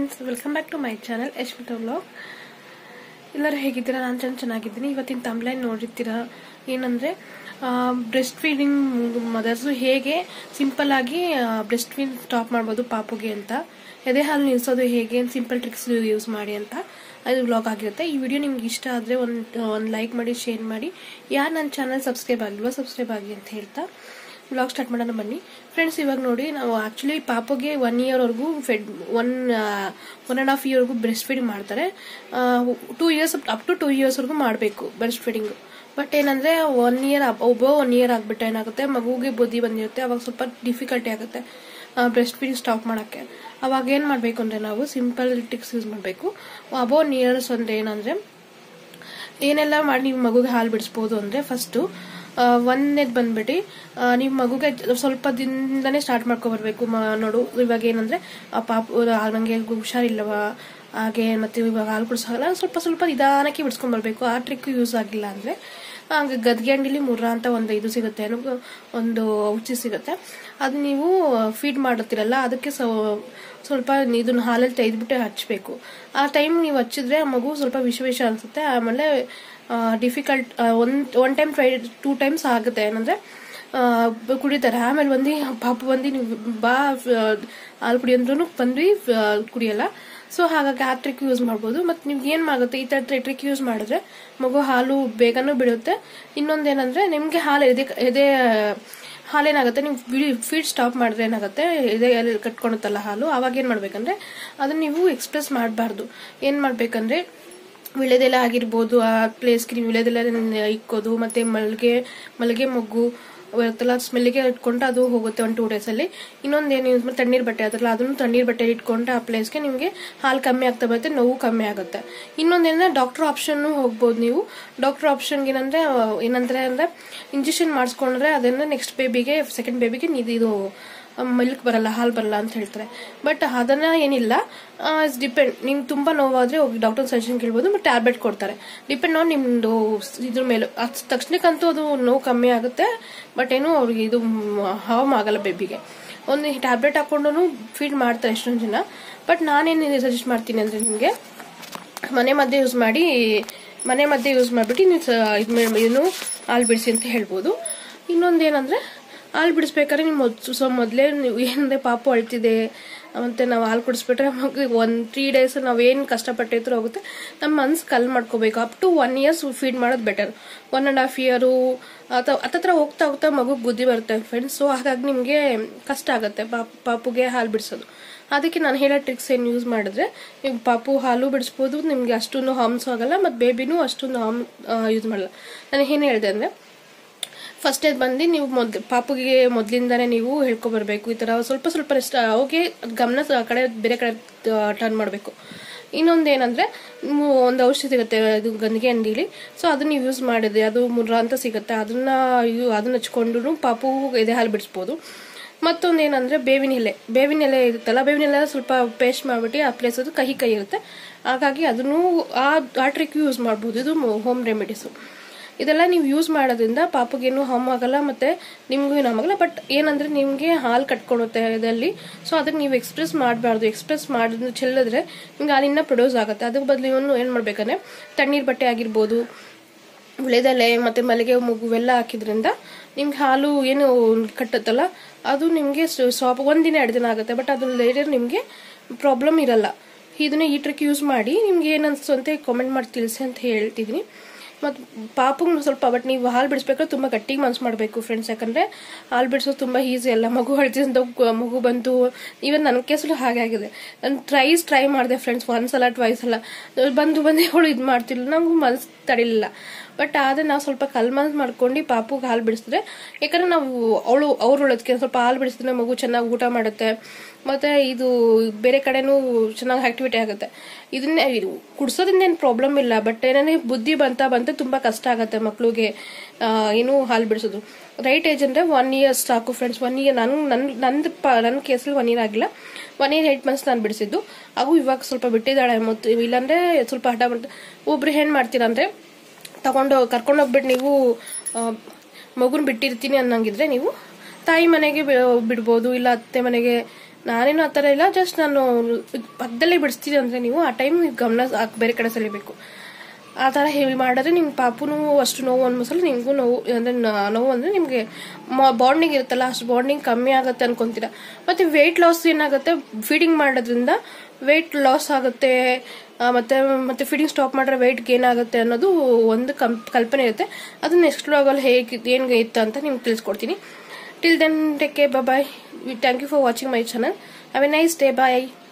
friends welcome back to my channel Yashmita vlog ಎಲ್ಲರೂ ಹೇಗಿದ್ದೀರಾ ನಾನು ಚೆನ್ನ ಚೆನ್ನಾಗಿದ್ದೀನಿ ಇವತ್ತಿನ ತಮ್ಲೈನ್ ನೋಡಿರ್ತೀರಾ ಏನಂದರೆ ಬ್ರೆಸ್ಟ್ ಫೀಡಿಂಗ್ ಮದರ್ಸು ಹೇಗೆ ಸಿಂಪಲ್ ಆಗಿ ಬ್ರೆಸ್ಟ್ ಫೀಡ್ ಸ್ಟಾಪ್ ಮಾಡ್ಬೋದು ಪಾಪುಗೆ ಅಂತ ಎದೆ ಹಾಲು ನಿಲ್ಲಿಸೋದು ಹೇಗೆ ಸಿಂಪಲ್ ಟ್ರಿಕ್ಸ್ ಯೂಸ್ ಮಾಡಿ ಅಂತ ಅದು ವ್ಲಾಗ್ ಆಗಿರುತ್ತೆ ಈ ವಿಡಿಯೋ ನಿಮ್ಗೆ ಇಷ್ಟ ಆದರೆ ಒಂದು ಒಂದು ಲೈಕ್ ಮಾಡಿ ಶೇರ್ ಮಾಡಿ ಯಾರು ನನ್ನ ಚಾನಲ್ ಸಬ್ಸ್ಕ್ರೈಬ್ ಆಗಿಲ್ವೋ ಸಬ್ಸ್ಕ್ರೈಬ್ ಆಗಿ ಅಂತ ಹೇಳ್ತಾ ವ್ಲಾಗ್ ಸ್ಟಾರ್ಟ್ ಮಾಡೋಣ ಬನ್ನಿ ಫ್ರೆಂಡ್ಸ್ ಇವಾಗ ನೋಡಿ ನಾವು ಆಕ್ಚುಲಿ ಪಾಪಗೆ ಒನ್ ಇಯರ್ವರೆಗೂ fed one one and half ಇಯರ್ವರೆಗೂ ಬ್ರೆಸ್ಟ್ ಫೀಡಿಂಗ್ ಮಾಡ್ತಾರೆ two years up to two ಇಯರ್ಸ್ವರೆಗೂ ಮಾಡಬೇಕು ಬ್ರೆಸ್ಟ್ ಫೀಡಿಂಗು ಬಟ್ ಏನಂದ್ರೆ ಒನ್ ಇಯರ್ ಒಬ್ಬ ಒನ್ ಇಯರ್ ಆಗ್ಬಿಟ್ಟು ಏನಾಗುತ್ತೆ ಮಗುಗೆ ಬುದ್ಧಿ ಬಂದಿರುತ್ತೆ ಅವಾಗ ಸ್ವಲ್ಪ ಡಿಫಿಕಲ್ಟಿ ಆಗುತ್ತೆ ಬ್ರೆಸ್ಟ್ ಫೀಡಿಂಗ್ ಸ್ಟಾಪ್ ಮಾಡೋಕ್ಕೆ ಅವಾಗ ಏನು ಮಾಡಬೇಕು ಅಂದರೆ ನಾವು ಸಿಂಪಲ್ ಟಿಕ್ಸ್ ಯೂಸ್ ಮಾಡಬೇಕು ಅಬೋ ಒನ್ ಇಯರ್ಸ್ ಅಂದ್ರೆ ಏನಂದ್ರೆ ಏನೆಲ್ಲ ಮಾಡಿ ನೀವು ಮಗುಗೆ ಹಾಲು ಬಿಡಿಸ್ಬೋದು ಅಂದರೆ ಫಸ್ಟು ಒಂದನೇದು ಬಂದ್ಬಿಟ್ಟು ನೀವು ಮಗುಗೆ ಸ್ವಲ್ಪ ದಿನದಿಂದನೇ ಸ್ಟಾರ್ಟ್ ಮಾಡ್ಕೊಬರ್ಬೇಕು ನೋಡು ಇವಾಗ ಏನಂದ್ರೆ ಪಾಪ ನನಗೆ ಹುಷಾರಿಲ್ಲವ ಹಾಗೆ ಮತ್ತೆ ಇವಾಗ ಹಾಲು ಕುಡಿಸೋಲ್ಲ ಸ್ವಲ್ಪ ಸ್ವಲ್ಪ ನಿಧಾನಕ್ಕೆ ಬಿಡಿಸ್ಕೊಂಡ್ ಬರ್ಬೇಕು ಆ ಟ್ರಿಕ್ ಯೂಸ್ ಆಗಿಲ್ಲ ಅಂದ್ರೆ ಹಂಗೆ ಗದ್ಗೆ ಅಂಗಡಿಲಿ ಮುರ್ರ ಅಂತ ಒಂದು ಇದು ಸಿಗುತ್ತೆ ಒಂದು ಔಷಧಿ ಸಿಗುತ್ತೆ ಅದು ನೀವು ಫೀಡ್ ಮಾಡುತ್ತೀರಲ್ಲ ಅದಕ್ಕೆ ಸ್ವಲ್ಪ ಇದನ್ನ ಹಾಲಲ್ಲಿ ತೆಗೆದ್ಬಿಟ್ಟು ಹಚ್ಚಬೇಕು ಆ ಟೈಮ್ ನೀವು ಹಚ್ಚಿದ್ರೆ ಆ ಮಗು ಸ್ವಲ್ಪ ವಿಷ ವಿಷ ಅನ್ಸುತ್ತೆ ಆಮೇಲೆ difficult one one time try two times ಆಗುತ್ತೆ ಏನಂದ್ರೆ ಕುಡಿತಾರೆ ಆಮೇಲೆ ಬಂದು ಪಾಪ ಬಂದು ನೀವು ಬಾ ಹಾಲು ಕುಡಿ ಅಂದ್ರೂ ಬಂದ್ವಿ ಕುಡಿಯಲ್ಲ ಸೊ ಹಾಗಾಗಿ ಆ ಟ್ರಿಕ್ ಯೂಸ್ ಮಾಡ್ಬೋದು ಮತ್ತು ನಿಮ್ಗೆ ಏನು ಆಗುತ್ತೆ ಈ ಥರ ಟ್ರಿಕ್ ಯೂಸ್ ಮಾಡಿದ್ರೆ ಮಗು ಹಾಲು ಬೇಗನೂ ಬಿಡುತ್ತೆ ಇನ್ನೊಂದೇನಂದ್ರೆ ನಿಮಗೆ ಹಾಲು ಎದೆ ಎದೆ ಹಾಲೇನಾಗುತ್ತೆ ನೀವು ಫೀಡ್ ಸ್ಟಾಪ್ ಮಾಡಿದ್ರೆ ಏನಾಗುತ್ತೆ ಎದೆ ಕಟ್ಕೊಳುತ್ತಲ್ಲ ಹಾಲು ಅವಾಗ ಏನು ಮಾಡ್ಬೇಕಂದ್ರೆ ಅದನ್ನ ನೀವು ಎಕ್ಸ್ಪ್ರೆಸ್ ಮಾಡಬಾರ್ದು ಏನು ಮಾಡ್ಬೇಕಂದ್ರೆ ವಿಳೆದೆಲೆ ಆಗಿರ್ಬೋದು ಆ ಪ್ಲೇಸ್ಗೆ ನೀವು ವಿಳೆದೆಲೆ ಇಕ್ಕೋದು ಮತ್ತೆ ಮಲ್ಗೆ ಮಲ್ಗೆ ಮೊಗ್ಗು ಇರುತ್ತಲ್ಲ ಸ್ಮೆಲ್ಗೆ ಇಟ್ಕೊಂಡು ಅದು ಹೋಗುತ್ತೆ ಒಂದು ಟೂ ಡೇಸಲ್ಲಿ ಇನ್ನೊಂದು ಏನು ಯೂಸ್ ಮಾಡಿ ತಣ್ಣೀರ್ ಬಟ್ಟೆ ಅದಲ್ಲ ಅದನ್ನು ತಣ್ಣೀರ್ ಬಟ್ಟೆ ಇಟ್ಕೊಂಡು ಆ ಪ್ಲೇಸ್ಗೆ ನಿಮಗೆ ಹಾಲು ಕಮ್ಮಿ ಆಗ್ತಾ ಬರುತ್ತೆ ನೋವು ಕಮ್ಮಿ ಆಗುತ್ತೆ ಇನ್ನೊಂದೇನಂದ್ರೆ ಡಾಕ್ಟರ್ ಆಪ್ಷನ್ ಹೋಗ್ಬೋದು ನೀವು ಡಾಕ್ಟರ್ ಆಪ್ಷನ್ಗೆ ಏನಂದ್ರೆ ಏನಂದ್ರೆ ಅಂದ್ರೆ ಇಂಜೆಕ್ಷನ್ ಮಾಡಿಸ್ಕೊಂಡ್ರೆ ಅದನ್ನ ನೆಕ್ಸ್ಟ್ ಬೇಬಿಗೆ ಸೆಕೆಂಡ್ ಬೇಬಿಗೆ ಇದು ಮಿಲ್ಕ್ ಬರಲ್ಲ ಹಾಲು ಬರಲ್ಲ ಅಂತ ಹೇಳ್ತಾರೆ ಬಟ್ ಅದನ್ನ ಏನಿಲ್ಲ ಇಟ್ಸ್ ಡಿಪೆಂಡ್ ನಿಮ್ಗೆ ತುಂಬಾ ನೋವಾದ್ರೆ ಹೋಗಿ ಡಾಕ್ಟರ್ ಸಜೆಷನ್ ಕೇಳ್ಬೋದು ಬಟ್ ಟ್ಯಾಬ್ಲೆಟ್ ಕೊಡ್ತಾರೆ ಡಿಪೆಂಡ್ ಆನ್ ನಿಮ್ದು ಇದ್ರ ಮೇಲೆ ತಕ್ಷಣಕ್ಕಂತೂ ಅದು ನೋವು ಕಮ್ಮಿ ಆಗುತ್ತೆ ಬಟ್ ಏನು ಅವ್ರಿಗೆ ಇದು ಹಾರ್ಮ್ ಆಗಲ್ಲ ಬೇಬಿಗೆ ಒಂದು ಟ್ಯಾಬ್ಲೆಟ್ ಹಾಕೊಂಡು ಫೀಡ್ ಮಾಡ್ತಾರೆ ಎಷ್ಟೊಂದು ಜನ ಬಟ್ ನಾನೇನು ಸಜೆಸ್ಟ್ ಮಾಡ್ತೀನಿ ಅಂದ್ರೆ ನಿಮಗೆ ಮನೆ ಮದ್ದೆ ಯೂಸ್ ಮಾಡಿ ಮನೆ ಮದ್ದೆ ಯೂಸ್ ಮಾಡಿಬಿಟ್ಟು ನೀವು ಇದನ್ನು ಹಾಲು ಬಿಡಿಸಿ ಅಂತ ಹೇಳ್ಬೋದು ಇನ್ನೊಂದೇನಂದ್ರೆ ಹಾಲು ಬಿಡಿಸ್ಬೇಕಾದ್ರೆ ನೀವು ಮೊದ್ ಸೊ ಮೊದಲೇ ನೀವು ಏನಂದ್ರೆ ಪಾಪು ಅಳ್ತಿದೆ ಮತ್ತೆ ನಾವು ಹಾಲು ಕುಡಿಸ್ಬಿಟ್ರೆ ಮಗು ಒಂದು ತ್ರೀ ಡೇಸ್ ನಾವೇನು ಕಷ್ಟಪಟ್ಟಿದ್ರು ಹೋಗುತ್ತೆ ನಮ್ಮ ಮನ್ಸು ಕಲ್ ಮಾಡ್ಕೋಬೇಕು up to one years feed ಮಾಡೋದು better one and half year ಅಥವಾ ಹತ್ತತ್ರ ಹೋಗ್ತಾ ಹೋಗ್ತಾ ಮಗು ಬುದ್ಧಿ ಬರುತ್ತೆ ಫ್ರೆಂಡ್ಸ್ ಸೊ ಹಾಗಾಗಿ ನಿಮಗೆ ಕಷ್ಟ ಆಗುತ್ತೆ ಪಾಪುಗೆ ಹಾಲು ಬಿಡಿಸೋದು ಅದಕ್ಕೆ ನಾನು ಹೇಳೋ ಟ್ರಿಕ್ಸ್ ಏನು ಯೂಸ್ ಮಾಡಿದ್ರೆ ನೀವು ಪಾಪು ಹಾಲು ಬಿಡಿಸ್ಬೋದು ನಿಮಗೆ ಅಷ್ಟೊಂದು ಹಾರ್ಮ್ಸ್ ಆಗಲ್ಲ ಮತ್ತು ಬೇಬಿನೂ ಅಷ್ಟೊಂದು ಹಾರ್ಮ್ ಯೂಸ್ ಮಾಡಲ್ಲ ನಾನು ಏನು ಹೇಳಿದೆ ಅಂದರೆ ಫಸ್ಟ್ ಇದು ಬಂದು ನೀವು ಮೊದ್ ಪಾಪುಗೆ ಮೊದಲಿಂದಾನೇ ನೀವು ಹೇಳ್ಕೊಬರ್ಬೇಕು ಈ ಥರ ಸ್ವಲ್ಪ ಸ್ವಲ್ಪ ರೆಸ್ಟ್ ಅವಾಗೆ ಗಮನ ಆ ಕಡೆ ಬೇರೆ ಕಡೆ ಟರ್ನ್ ಮಾಡಬೇಕು ಇನ್ನೊಂದು ಏನಂದ್ರೆ ಒಂದು ಔಷಧಿ ಸಿಗುತ್ತೆ ಇದು ಗಂದಿಗೆ ಅಂಗಡಿಲಿ ಸೊ ಅದನ್ನ ನೀವು ಯೂಸ್ ಮಾಡಿದ್ರೆ ಅದು ಮುರ್ರ ಅಂತ ಸಿಗುತ್ತೆ ಅದನ್ನ ಅದನ್ನ ಹಚ್ಕೊಂಡು ಪಾಪು ಎದೆ ಹಾಲು ಬಿಡಿಸ್ಬೋದು ಮತ್ತೊಂದು ಏನಂದ್ರೆ ಬೇವಿನ ಎಲೆ ಬೇವಿನ ಎಲೆ ಇರುತ್ತಲ್ಲ ಬೇವಿನ ಎಲೆ ಸ್ವಲ್ಪ ಪೇಸ್ಟ್ ಮಾಡ್ಬಿಟ್ಟು ಆ ಪ್ಲೇಸ್ ಅದು ಕಹಿ ಕೈ ಇರುತ್ತೆ ಹಾಗಾಗಿ ಅದನ್ನು ಆ ಆ ಟ್ರಿಕ್ ಯೂಸ್ ಮಾಡ್ಬೋದು ಇದು ಹೋಮ್ ರೆಮಿಡೀಸು ಇದೆಲ್ಲ ನೀವು ಯೂಸ್ ಮಾಡೋದ್ರಿಂದ ಪಾಪಗೇನು ಹಾಮ್ ಆಗಲ್ಲ ಮತ್ತೆ ನಿಮಗೂ ಏನು ಹಾಮ್ ಆಗಲ್ಲ ಬಟ್ ಏನಂದ್ರೆ ನಿಮಗೆ ಹಾಲು ಕಟ್ಕೊಳುತ್ತೆ ಇದರಲ್ಲಿ ಸೊ ಅದಕ್ಕೆ ನೀವು ಎಕ್ಸ್ಪ್ರೆಸ್ ಮಾಡಬಾರ್ದು ಎಕ್ಸ್ಪ್ರೆಸ್ ಮಾಡಿದ್ರೆ ಚೆಲ್ಲಿದ್ರೆ ನಿಮ್ಗೆ ಹಾಲಿನ ಪ್ರೊಡ್ಯೂಸ್ ಆಗುತ್ತೆ ಅದ್ರ ಬದಲು ಇವನು ಏನು ಮಾಡ್ಬೇಕಂದ್ರೆ ತಣ್ಣೀರ್ ಬಟ್ಟೆ ಆಗಿರ್ಬೋದು ವಿಳೆದೆಲೆ ಮತ್ತೆ ಮಲ್ಲಿಗೆ ಮಗು ಇವೆಲ್ಲ ಹಾಕಿದ್ರಿಂದ ನಿಮ್ಗೆ ಹಾಲು ಏನು ಕಟ್ಟುತ್ತಲ್ಲ ಅದು ನಿಮಗೆ ಸ್ಟಾಪ್ ಒಂದಿನ ಎರಡು ದಿನ ಆಗುತ್ತೆ ಬಟ್ ಅದು ಲೇಟರ್ ನಿಮಗೆ ಪ್ರಾಬ್ಲಮ್ ಇರಲ್ಲ ಇದನ್ನ ಈ ಟ್ರಿಕ್ ಯೂಸ್ ಮಾಡಿ ನಿಮ್ಗೆ ಏನು ಅನಿಸ್ತು ಅಂತ ಕಾಮೆಂಟ್ ಮಾಡಿ ತಿಳಿಸಿ ಅಂತ ಹೇಳ್ತಿದ್ದೀನಿ ಮತ್ತು ಪಾಪಂಗೆ ಸ್ವಲ್ಪ ಬಟ್ ನೀವು ಹಾಲು ಬಿಡಿಸ್ಬೇಕಾದ್ರೆ ತುಂಬ ಗಟ್ಟಿಗೆ ಮನ್ಸು ಮಾಡಬೇಕು ಫ್ರೆಂಡ್ಸ್ ಯಾಕಂದರೆ ಹಾಲು ಬಿಡಿಸೋದು ತುಂಬ ಈಸಿ ಅಲ್ಲ ಮಗು ಅಳ್ತಿದ್ದ ಮಗು ಬಂತು ಈವನ್ ನನ್ನ ಕೇಸಲ್ಲೂ ಹಾಗೆ ಆಗಿದೆ ನಾನು ಟ್ರೈಸ್ ಟ್ರೈ ಮಾಡಿದೆ ಫ್ರೆಂಡ್ಸ್ ಒಂದ್ಸಲ ಟ್ವೈಸ್ ಅಲ್ಲ ಬಂದು ಬಂದು ಅವಳು ಇದು ಮಾಡ್ತಿಲ್ಲ ನಮಗೂ ಮನಸ್ಸು ತಡಿಲಿಲ್ಲ ಬಟ್ ಆದರೆ ನಾವು ಸ್ವಲ್ಪ ಕಲ್ಮನ್ಸ್ ಮಾಡ್ಕೊಂಡು ಪಾಪುಗೆ ಹಾಲು ಬಿಡಿಸಿದ್ರೆ ಯಾಕಂದ್ರೆ ನಾವು ಅವಳು ಅವ್ರು ಉಳೋದಕ್ಕೆ ಸ್ವಲ್ಪ ಹಾಲು ಬಿಡಿಸಿದ್ರೆ ಮಗು ಚೆನ್ನಾಗಿ ಊಟ ಮಾಡುತ್ತೆ ಮತ್ತೆ ಇದು ಬೇರೆ ಕಡೆನೂ ಚೆನ್ನಾಗಿ ಆಕ್ಟಿವಿಟಿ ಆಗುತ್ತೆ ಇದನ್ನೇ ಕುಡ್ಸೋದ್ರಿಂದ ಏನು ಪ್ರಾಬ್ಲಮ್ ಇಲ್ಲ ಬಟ್ ಏನೇ ಬುದ್ಧಿ ಬಂತ ಬಂತ ತುಂಬಾ ಕಷ್ಟ ಆಗುತ್ತೆ ಮಕ್ಳಿಗೆ ಏನು ಹಾಲು ಬಿಡಿಸೋದು ರೈಟ್ ಏಜ್ ಅಂದ್ರೆ ಒನ್ ಇಯರ್ ಸಾಕು ಫ್ರೆಂಡ್ಸ್ ಒನ್ ಇಯರ್ ನನ್ ನನ್ ನಂದು ನನ್ನ ಕೇಸಲ್ಲಿ ಒನ್ ಇಯರ್ ಆಗಿಲ್ಲ ಒನ್ ಇಯರ್ ಏಟ್ ಮಂತ್ಸ್ ನಾನು ಬಿಡಿಸಿದ್ದು ಹಾಗೂ ಇವಾಗ ಸ್ವಲ್ಪ ಬಿಟ್ಟಿದ್ದಾಳೆ ಮತ್ತು ಇಲ್ಲಾಂದ್ರೆ ಸ್ವಲ್ಪ ಹಠ ಮಾಡ್ತಾ ಒಬ್ರು ಏನ್ ಮಾಡ್ತೀರಾ ಅಂದ್ರೆ ತಗೊಂಡು ಕರ್ಕೊಂಡು ಹೋಗ್ಬಿಟ್ಟು ನೀವು ಮಗುನ್ ಬಿಟ್ಟಿರ್ತೀನಿ ಅನ್ನಂಗಿದ್ರೆ ನೀವು ತಾಯಿ ಮನೆಗೆ ಬಿಡ್ಬೋದು ಇಲ್ಲ ಅತ್ತೆ ಮನೆಗೆ ನಾನೇನು ಆ ಥರ ಇಲ್ಲ ಜಸ್ಟ್ ನಾನು ಪಕ್ಕದಲ್ಲೇ ಬಿಡಿಸ್ತೀನಿ ಅಂದರೆ ನೀವು ಆ ಟೈಮ್ ಗಮನ ಆ- ಬೇರೆ ಕಡೆ ಸೆಳಿಬೇಕು ಆ ಥರ ಹೇಳಿ ಮಾಡಿದ್ರೆ ನಿಮ್ಮ ಪಾಪುನು ಅಷ್ಟು ನೋವು ಅನ್ಸಲ್ಲ ನಿಮಗೂ ನೋವು ಅಂದರೆ ನೋವು ಅಂದರೆ ನಿಮಗೆ ಬಾಂಡಿಂಗ್ ಇರುತ್ತಲ್ಲ ಅಷ್ಟು ಬಾಂಡಿಂಗ್ ಕಮ್ಮಿ ಆಗುತ್ತೆ ಅನ್ಕೊಂತೀರಾ ಮತ್ತು ವೆಯ್ಟ್ ಲಾಸ್ ಏನಾಗುತ್ತೆ ಫೀಡಿಂಗ್ ಮಾಡೋದ್ರಿಂದ ವೆಯ್ಟ್ ಲಾಸ್ ಆಗುತ್ತೆ ಆ, ಮತ್ತೆ ಮತ್ತೆ ಫೀಡಿಂಗ್ ಸ್ಟಾಪ್ ಮಾಡಿದ್ರೆ ವೆಯ್ಟ್ ಗೇನ್ ಆಗುತ್ತೆ ಅನ್ನೋದು ಒಂದು ಕಂ ಕಲ್ಪನೆ ಇರುತ್ತೆ ಅದನ್ನ ನೆಕ್ಸ್ಟ್ ವ್ಲಾಗಲ್ಲಿ ಹೇಗೆ ಏನು ಇತ್ತು ಅಂತ ನಿಮ್ಗೆ ತಿಳಿಸ್ಕೊಡ್ತೀನಿ till then take care bye thank you for watching my channel have a nice day bye